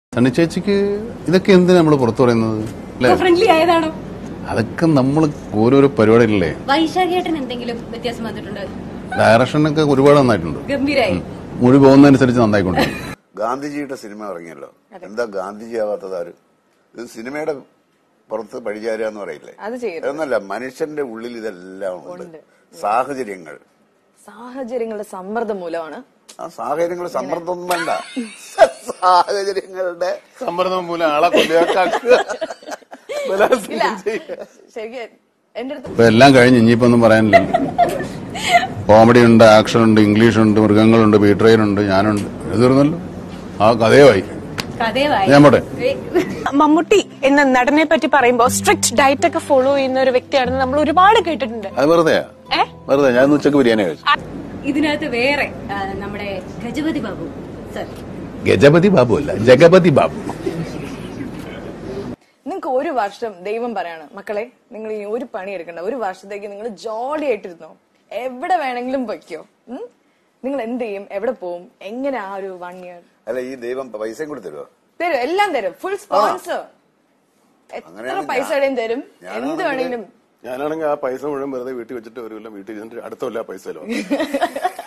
സണ്ണി ചേച്ചിക്ക് ഇതൊക്കെ എന്തിനാ നമ്മൾ പുറത്തു പറയുന്നത് അല്ലേ ഫ്രണ്ട്ലി ആയതാണോ അതൊക്കെ നമ്മൾ ഓരോരോ പരിപാടികളില്ലേ വൈശാഖേട്ടൻ എന്തെങ്കിലും വ്യത്യാസം വന്നിട്ടുണ്ട് ഡയറക്ഷനൊക്കെ ഒരുപാട് നന്നായിട്ടുണ്ട് ഗംഭീരായി മുഴി പോകുന്നതനുസരിച്ച് നന്നായിക്കൊണ്ട് ഗാന്ധിജിയുടെ സിനിമ ഇറങ്ങിയല്ലോ എന്താ ഗാന്ധിജി ആവാത്തത് ആര് ഇത് സിനിമയുടെ പുറത്ത് പഴിചാരുക എന്ന് പറയില്ലേ അത് ചെയ്യരുത്. എന്നല്ല മനുഷ്യന്റെ ഉള്ളിൽ ഇതെല്ലാം ഉണ്ട് സാഹചര്യങ്ങൾ സാഹചര്യങ്ങളുടെ സമ്മർദ്ദം മൂലമാണ് ആ സാഹചര്യങ്ങൾ സമ്മർദ്ദമൊന്നും വേണ്ട സാഹചര്യങ്ങളുടെ സമ്മർദ്ദം മൂലം ആളെ കൊല്ലുക ഇല്ല ശരിക്കും എന്റെ അടുത്ത് ഇപ്പൊ എല്ലാം കഴിഞ്ഞ് ഇനിയിപ്പോ ഒന്നും പറയാനില്ല കോമഡി ഉണ്ട് ആക്ഷൻ ഉണ്ട് ഇംഗ്ലീഷ് ഉണ്ട് മൃഗങ്ങളുണ്ട് ബീട്രെയിനുണ്ട് ഞാനുണ്ട് ഇത് തീർന്നല്ലോ ആ കഥയുമായി കഥയുമായി ഞാൻ പോട്ടെ മമ്മൂട്ടി എന്ന നടനെ പറ്റി പറയുമ്പോൾ സ്ട്രിക്റ്റ് ഡയറ്റ് ഒക്കെ ഫോളോ ചെയ്യുന്ന ഒരു വ്യക്തിയാണെന്ന് നമ്മൾ ഒരുപാട് കേട്ടിട്ടുണ്ട് അത് വെറുതെയാ ഏ? വെറുതെ ഞാൻ ഇന്ന് ഉച്ചക്ക് ബിരിയാണി കഴിച്ചു ഇതിനകത്ത് വേറെ ആ, നമ്മുടെ ഗജപതി ബാബു സർ ഗജപതി ബാബു അല്ല ജഗപതി ബാബു നിങ്ങൾക്ക് ഒരു വർഷം ദൈവം പറയാണ് മക്കളെ നിങ്ങൾ ഇനി ഒരു പണി എടുക്കണ്ട ഒരു വർഷത്തേക്ക് നിങ്ങൾ ജോളി ആയിട്ടിരുന്നോ എവിടെ വേണമെങ്കിലും പൊയ്ക്കോ ഉം? നിങ്ങൾ എന്ത് ചെയ്യും എവിടെ പോവും എങ്ങനെ ആ ഒരു വൺ ഇയർ അല്ല ഈ ദൈവം പൈസയും കൂടി തരുമോ തരും എല്ലാം തരും ഫുൾ സ്പോൺസർ എത്ര അങ്ങനെയാണ് പൈസയുടെയും തരും ഞാനാണെങ്കിൽ- എന്ത് വേണമെങ്കിലും ഞാനാണെങ്കിൽ ആ പൈസ മുഴുവൻ വെറുതെ വീട്ടിൽ വെച്ചിട്ട് ഒരു കൊല്ലം വീട്ടിൽ ഇരുന്നിട്ട് അടുത്ത കൊല്ലം ആ പൈസ ചെലവാക്കും